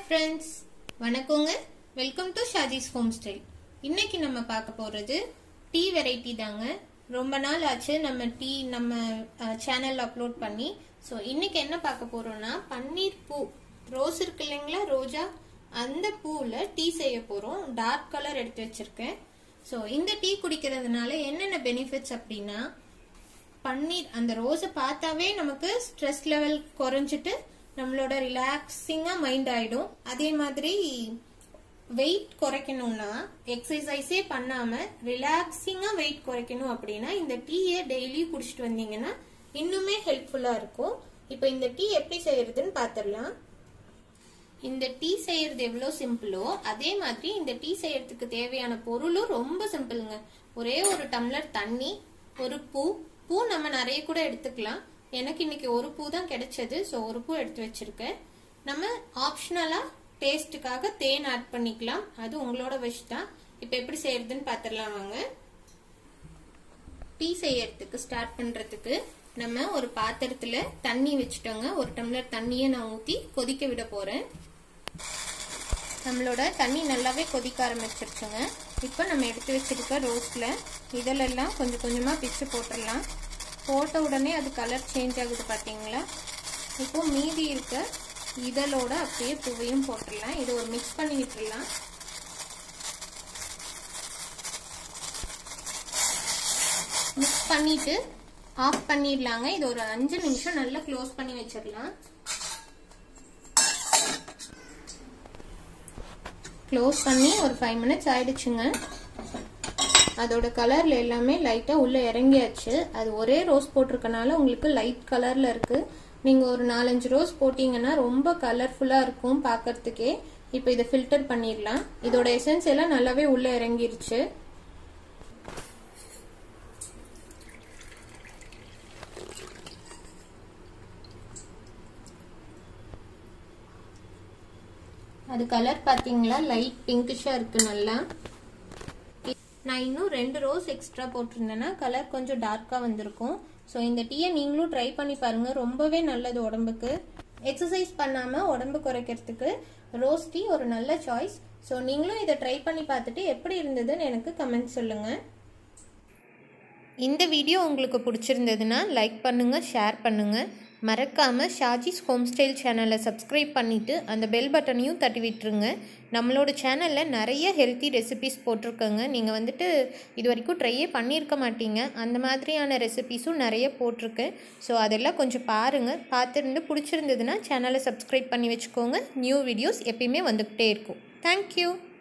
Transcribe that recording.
friends வணக்கங்க welcome to Shaji's home style இன்னைக்கு நம்ம பார்க்க போறது டீ வெரைட்டி தாங்க ரொம்ப நாள் ஆச்சு நம்ம டீ நம்ம சேனல் அப்லோட் பண்ணி ஸோ இன்னைக்கு என்ன பார்க்க போறோம்னா பன்னீர் பூ ரோஸ் இருக்கு இல்லைங்களா ரோஜா அந்த பூவில் டீ செய்ய போறோம் டார்க் கலர் எடுத்து வச்சிருக்கேன் ஸோ இந்த டீ குடிக்கிறதுனால என்னென்ன பெனிஃபிட்ஸ் அப்படின்னா பன்னீர் அந்த ரோஸை பார்த்தாவே நமக்கு ஸ்ட்ரெஸ் லெவல் குறைஞ்சிட்டு நம்மளோட ரிலாக்ஸிங்காக மைண்ட் ஆயிடும் அதே மாதிரி வெயிட் குறைக்கணும்னா எக்ஸசைஸே பண்ணாம ரிலாக்ஸிங்கா வெயிட் குறைக்கணும் அப்படின்னா இந்த டீயை டெய்லி குடிச்சிட்டு வந்தீங்கன்னா இன்னுமே ஹெல்ப்ஃபுல்லா இருக்கும் இப்போ இந்த டீ எப்படி செய்யறதுன்னு பார்த்துடலாம் இந்த டீ செய்யறது எவ்வளோ சிம்பிளோ அதே மாதிரி இந்த டீ செய்யறதுக்கு தேவையான பொருளும் ரொம்ப சிம்பிளுங்க ஒரே ஒரு டம்ளர் தண்ணி ஒரு பூ பூ நம்ம நிறைய கூட எடுத்துக்கலாம் எனக்கு இன்னைக்கு ஒரு பூ தான் கிடைச்சது ஸோ ஒரு பூ எடுத்து வச்சிருக்கேன் நம்ம ஆப்ஷனலா டேஸ்ட்டுக்காக தேன் ஆட் பண்ணிக்கலாம் அது உங்களோட விஷ் தான் இப்போ எப்படி செய்யறதுன்னு பார்த்துடலாம் வாங்க டீ செய்யறதுக்கு ஸ்டார்ட் பண்றதுக்கு நம்ம ஒரு பாத்திரத்துல தண்ணி வச்சுட்டோங்க ஒரு டம்ளர் தண்ணியை நான் ஊற்றி கொதிக்க விட போறேன் நம்மளோட தண்ணி நல்லாவே கொதிக்க ஆரம்பிச்சிருச்சுங்க இப்போ நம்ம எடுத்து வச்சிருக்க ரோஸ்ல இதழெல்லாம் கொஞ்சம் கொஞ்சமா பிச்சு போட்டுடலாம் போட்ட உடனே அது கலர் சேஞ்ச் ஆகுது பார்த்தீங்களா இப்போ மீதி இருக்க இதழோட அப்படியே பூவையும் போட்டுடலாம் இதை ஒரு மிக்ஸ் பண்ணி விட்டுடலாம் மிக்ஸ் பண்ணிட்டு ஆஃப் பண்ணிடலாங்க இது ஒரு அஞ்சு நிமிஷம் நல்லா க்ளோஸ் பண்ணி வச்சிடலாம் க்ளோஸ் பண்ணி ஒரு ஃபைவ் மினிட்ஸ் ஆயிடுச்சுங்க அதோட கலர்ல எல்லாமே லைட்டா உள்ள இறங்கியாச்சு அது ஒரே ரோஸ் போட்டிருக்கனால உங்களுக்கு லைட் கலர்ல இருக்கு நீங்க ஒரு நாலஞ்சு ரோஸ் போட்டீங்கன்னா ரொம்ப கலர்ஃபுல்லா இருக்கும் பார்க்கறதுக்கே இப்போ இதை ஃபில்டர் பண்ணிடலாம் இதோட எசன்ஸ் எல்லாம் நல்லாவே உள்ள இறங்கிருச்சு அது கலர் பாத்தீங்களா லைட் பிங்கிஷா இருக்கு நல்லா நான் இன்னும் ரெண்டு ரோஸ் எக்ஸ்ட்ரா போட்டிருந்தேன்னா கலர் கொஞ்சம் டார்க்காக வந்திருக்கும் ஸோ இந்த டீயை நீங்களும் ட்ரை பண்ணி பாருங்க ரொம்பவே நல்லது உடம்புக்கு எக்ஸசைஸ் பண்ணாமல் உடம்பு குறைக்கிறதுக்கு ரோஸ் டீ ஒரு நல்ல சாய்ஸ் ஸோ நீங்களும் இதை ட்ரை பண்ணி பார்த்துட்டு எப்படி இருந்ததுன்னு எனக்கு கமெண்ட் சொல்லுங்கள் இந்த வீடியோ உங்களுக்கு பிடிச்சிருந்ததுன்னா லைக் பண்ணுங்கள் ஷேர் பண்ணுங்கள் மறக்காமல் ஷாஜிஸ் ஹோம் ஸ்டைல் சேனலை சப்ஸ்கிரைப் பண்ணிவிட்டு அந்த பெல் பட்டனையும் தட்டி விட்டுருங்க நம்மளோட சேனலில் நிறைய ஹெல்த்தி ரெசிபிஸ் போட்டிருக்கோங்க நீங்கள் வந்துட்டு இது வரைக்கும் ட்ரையே பண்ணியிருக்க மாட்டீங்க அந்த மாதிரியான ரெசிபிஸும் நிறைய போட்டிருக்கேன் ஸோ அதெல்லாம் கொஞ்சம் பாருங்கள் பார்த்துருந்து பிடிச்சிருந்ததுன்னா சேனலை சப்ஸ்கிரைப் பண்ணி வச்சுக்கோங்க நியூ வீடியோஸ் எப்பயுமே வந்துக்கிட்டே இருக்கும் தேங்க்யூ